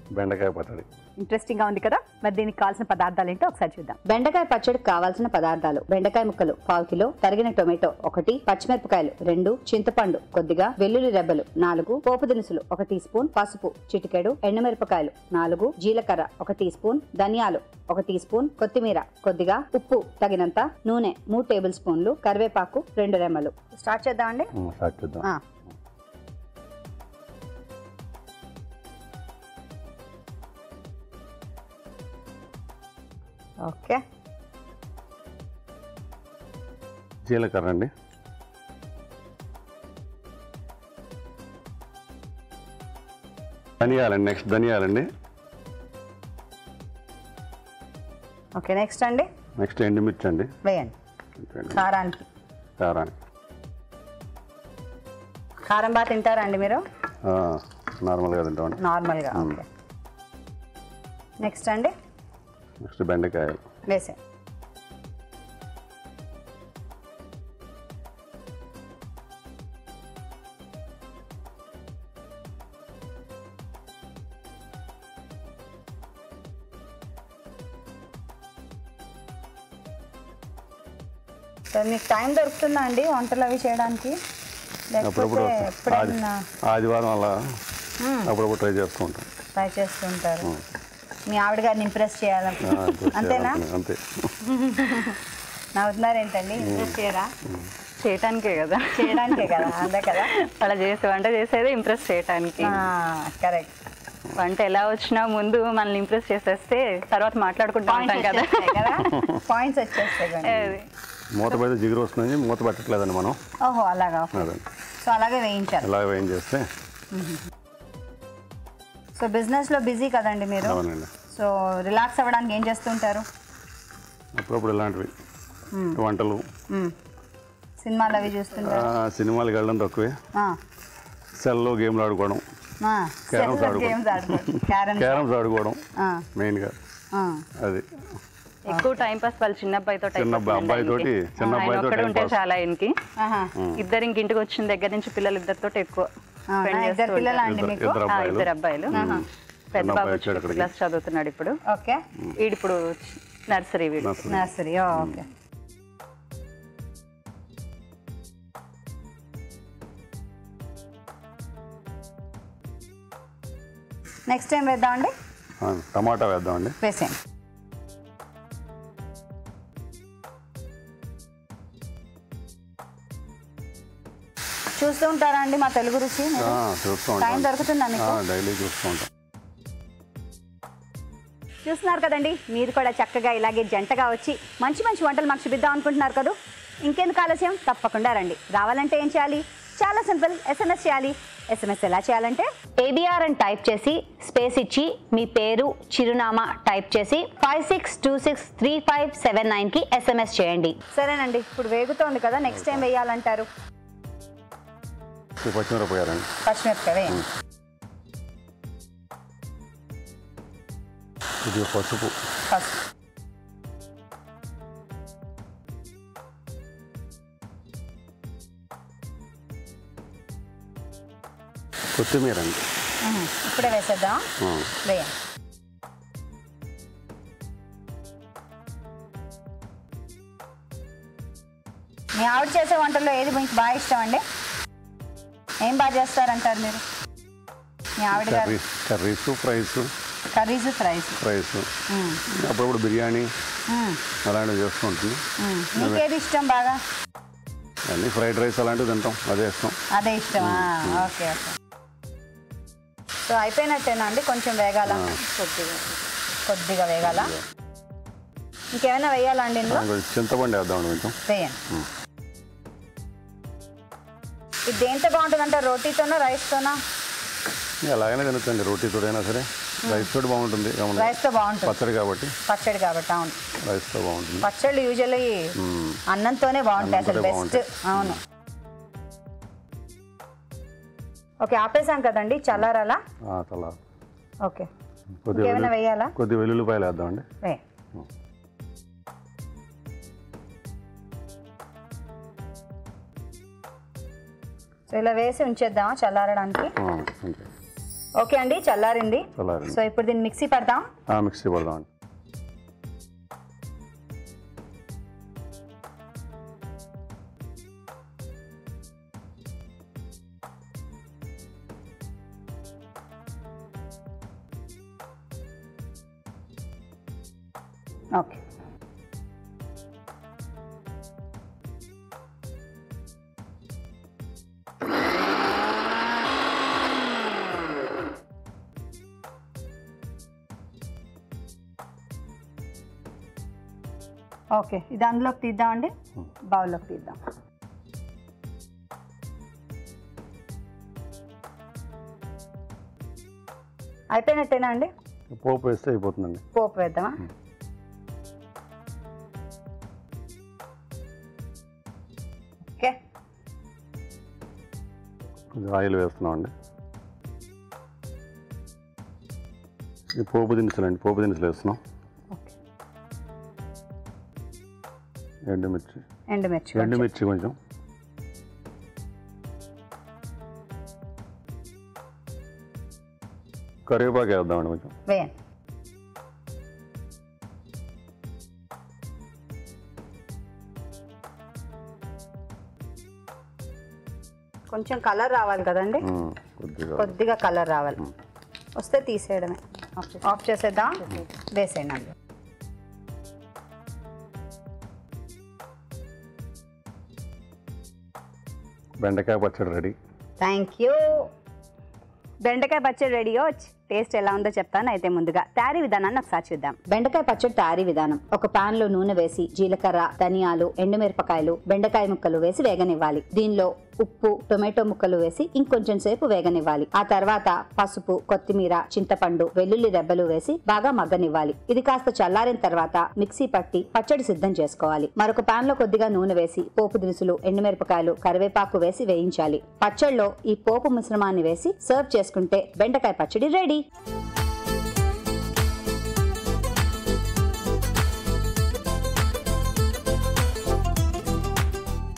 బెండకాయ పచ్చడి ఇంట్రెస్టింగ్ గా ఉంది కదా మరి దీనికి కావాల్సిన పదార్థాలు ఏంటో ఒకసారి చూద్దాం బెండకాయ పచ్చడికి కావాల్సిన పదార్థాలు బెండకాయ ముక్కలు పావు కిలో తరిగిన టొమాటో ఒకటి పచ్చిమిరపకాయలు రెండు చింతపండు కొద్దిగా వెల్లుల్లి రెబ్బలు నాలుగు పోపు దినుసులు ఒక టీ స్పూన్ పసుపు చిటికెడు ఎండుమిరపకాయలు నాలుగు జీలకర్ర ఒక టీ స్పూన్ ధనియాలు ఒక టీ స్పూన్ కొత్తిమీర కొద్దిగా ఉప్పు తగినంత నూనె మూడు టేబుల్ స్పూన్లు కరివేపాకు రెండు రెమ్మలు స్టార్ట్ చేద్దామండి ఉమ్, స్టార్ట్ చేద్దాం ఆ. ఓకే జీలకర్ర అండి ధనియాలండి నెక్స్ట్ ధనియాలండి ఓకే నెక్స్ట్ అండి నెక్స్ట్ ఎండుమిర్చి అండి వేయండి కారానికి కారానికి కారం బాగా తింటారా అండి మీరు ఆ, నార్మల్గా తింటామండి నార్మల్గా ఓకే నెక్స్ట్ అండి నెక్స్ట్ బెండకాయలు వేసే సో మీకు టైం దొరుకుతుందా అండి వంటలు అవి చేయడానికి అప్పుడప్పుడు లేకపోతే ఆది- ఎప్పుడైనా ఆదివారం అలా అప్పుడప్పుడు ట్రై చేస్తూ ఉంటాం ట్రై చేస్తుంటారు మీ ఆవిడ గారిని ఇంప్రెస్ చేయాలని ఆ, ఇప్పుడు అంతేనా చేయాలనుకునే- అంతే నవ్వుతున్నారు ఏంటండి ఇంప్రెస్ చేయరా చేయటానికే కదా చేయడానికే కదా అంతే కదా అలా చేసే వంట చేసేదే ఇంప్రెస్ చేయటానికి కరెక్ట్ వంట ఎలా వచ్చినా ముందు మనల్ని ఇంప్రెస్ చేసేస్తే తర్వాత మాట్లాడుకుంటూ పాయింట్స్ ఉంటాం కదా వచ్చేస్తాయి కదా పాయింట్స్ వచ్చేస్తాయి కానీ. అది. మూత పెడితే జిగురు వస్తుంది మూత పెట్టట్లేదండి మనం ఓహో అలాగా అదండి సో అలాగే వేయించాలి ఇలా ఏం చేస్తే సో బిజినెస్ లో బిజీ కదండి మీరు అవునండి సో రిలాక్స్ అవ్వడానికి ఏం చేస్తుంటారు అప్పుడప్పుడు ఇలాంటివి వంటలు మ్మ్. సినిమాలు అవి ఆ, చూస్తుంటారు సినిమాలకు వెళ్ళడం తక్కువే సెల్లో గేమ్లు ఆడుకోవడం Caroms ఆడుకో. గేమ్స్ ఆడుకోండి క్యారమ్స్ క్యారమ్స్ ఆడుకోవడం మెయిన్గా అది ఎక్కువ టైం పాస్ వాళ్ళ చిన్న అబ్బాయితో టైం చిన్న పాస్ అబ్బాయి తోటి, చిన్న అబ్బాయితో ఒక్కడే time ఉంటే pass. చాలా ఆయనకి ఇద్దరు ఇంక ఇంటికి వచ్చిన దగ్గర నుంచి పిల్లలు ఇద్దరితో ఎక్కువ spend చేస్తూ ఇద్దరు పిల్లలు ఉంటారు. అండి ఇద్దరు- మీకు ఇద్దరు ఆ, అబ్బాయిలు ఇద్దరు అబ్బాయిలు పెద్ద చిన్న బాబు అబ్బాయి వచ్చి వచ్చాడు ఫిఫ్త్ ఇక్కడికి. క్లాస్ చదువుతున్నాడు ఇప్పుడు ఓకే వీడిప్పుడు నర్సరీ వీడు nursery. Nursery okay next time వేద్దామండి ఆ, టమాటా వేద్దామండి వేసేయండి చూస్తూ ఉంటారా అండి మా తెలుగు రుచి ఆ, చూస్తూ టైం ఉంటాం దొరుకుతుందా మీకు డైలీ చూస్తూ ఉంటాం చూస్తున్నారు కదండి మీరు కూడా చక్కగా ఇలాగే జంటగా వచ్చి మంచి మంచి వంటలు మాకు చూపిద్దాం అనుకుంటున్నారు కదా ఇంకెందుకు ఆలస్యం తప్పకుండా రండి రావాలంటే ఏం చేయాలి చాలా సింపుల్ ఎస్ఎంఎస్ చేయాలి ఎస్ఎంఎస్ ఎలా చేయాలంటే ఏబిఆర్ అని టైప్ చేసి స్పేస్ ఇచ్చి మీ పేరు చిరునామా టైప్ చేసి five six two six three five seven నైన్కి ఎస్ఎంఎస్ చేయండి సరేనండి ఇప్పుడు వేగుతోంది కదా నెక్స్ట్ టైం వేయాలంటారు ఈ పచ్చిమిరపకాయలండి పచ్చిమిరపకాయ వేయండి ఇది పసుపు ఫస్ట్ కొత్తిమీర అండి ఇప్పుడే వేసేద్దాం ఆ, వేయండి మీ ఆవిడ చేసే వంటల్లో ఏది మీకు బాగా ఇష్టం అండి ఏం బాగా చేస్తారంటారు మీరు మీ ఆవిడ గారు curries curries fries curries fries fries అప్పుడప్పుడు బిర్యానీ అలాంటివి చేస్తూ ఉంటుంది మీకేది ఇష్టం బాగా అన్నీ ఫ్రైడ్ రైస్ అలాంటివి తింటాం అదే ఇష్టం అదే ఇష్టమా ఓకే ఓకే సో అయిపోయినట్టేనా అండి కొంచెం వేగాల కొద్దిగా కొద్దిగా వేగాల ఇంకేమైనా వేయాలా అండి ఇందులో కొంచెం చింతపండు వేద్దామండి కొంచెం వేయండి ఇది దేంతో బాగుంటుందంటే రోటీతోనా రైస్తోనా ఎలాగైనా తినచ్చండి రోటీతో అయినా సరే రైస్ తోటి బాగుంటుంది ఏమన్నా రైస్తో బాగుంటుంది పచ్చడి కాబట్టి పచ్చడి కాబట్టి అవును రైస్తో బాగుంటుంది పచ్చళ్ళు యూజువల్లీ అన్నంతోనే బాగుంటాయి అసలు అన్నంతోనే బెస్ట్ బాగుంటాయి. అవును ఓకే ఆపేసాం కదండి చల్లారాలా ఆ, చాలా ఓకే కొద్దిగా ఇంకేమైనా వెల్లుల్లి- వేయాలా కొద్దిగా వెల్లుల్లిపాయలు వేద్దామండి వే సో ఇలా వేసి ఉంచేద్దామా చల్లారడానికి ఆ, అంతే ఓకే అండి చల్లారింది చల్లారింది. సో ఇప్పుడు దీన్ని మిక్సీ పడదాం ఆ, మిక్సీ పడదామండి ఓకే ఓకే ఇది అందులోకి తీద్దామండి బౌల్లోకి తీద్దాం అయిపోయినట్టేనా అండి పోపు వేస్తే అయిపోతుందండి పోపు వేద్దామా ఓకే కొంచెం ఆయిల్ వేస్తున్నామండి ఈ పోపు దినుసులు అండి పోపు దినుసులు వేస్తున్నాం ఓకే ఎండుమిర్చి ఎండుమిర్చి కొంచెం. ఎండుమిర్చి కొంచెం కరివేపాకు వేద్దామండి కొంచెం వేయండి కొంచెం కలర్ రావాలి కదండి ఉమ్, కొద్దిగా కొద్దిగా కలర్ రావాలి వస్తే తీసేయడమే ఆఫ్ చేసేద్దాం వేసేయండి అందులో బెండకాయ పచ్చడి రెడీ థ్యాంక్ యూ బెండకాయ పచ్చడి రెడీ వచ్చి టేస్ట్ ఎలా ఉందో చెప్తాను అయితే ముందుగా తయారీ విధానాన్ని ఒకసారి చూద్దాం బెండకాయ పచ్చడి తయారీ విధానం ఒక పాన్ లో నూనె వేసి జీలకర్ర ధనియాలు ఎండుమిరపకాయలు బెండకాయ ముక్కలు వేసి వేగనివ్వాలి దీనిలో ఉప్పు టొమాటో ముక్కలు వేసి ఇంకొంచెం సేపు వేగనివ్వాలి ఆ తర్వాత పసుపు కొత్తిమీర చింతపండు వెల్లుల్లి రెబ్బలు వేసి బాగా మగ్గనివ్వాలి ఇది కాస్త చల్లారిన తర్వాత మిక్సీ పట్టి పచ్చడి సిద్ధం చేసుకోవాలి మరొక పాన్ లో కొద్దిగా నూనె వేసి పోపు దినుసులు ఎండుమిరపకాయలు కరివేపాకు వేసి వేయించాలి పచ్చడిలో ఈ పోపు మిశ్రమాన్ని వేసి సర్వ్ చేసుకుంటే బెండకాయ పచ్చడి రెడీ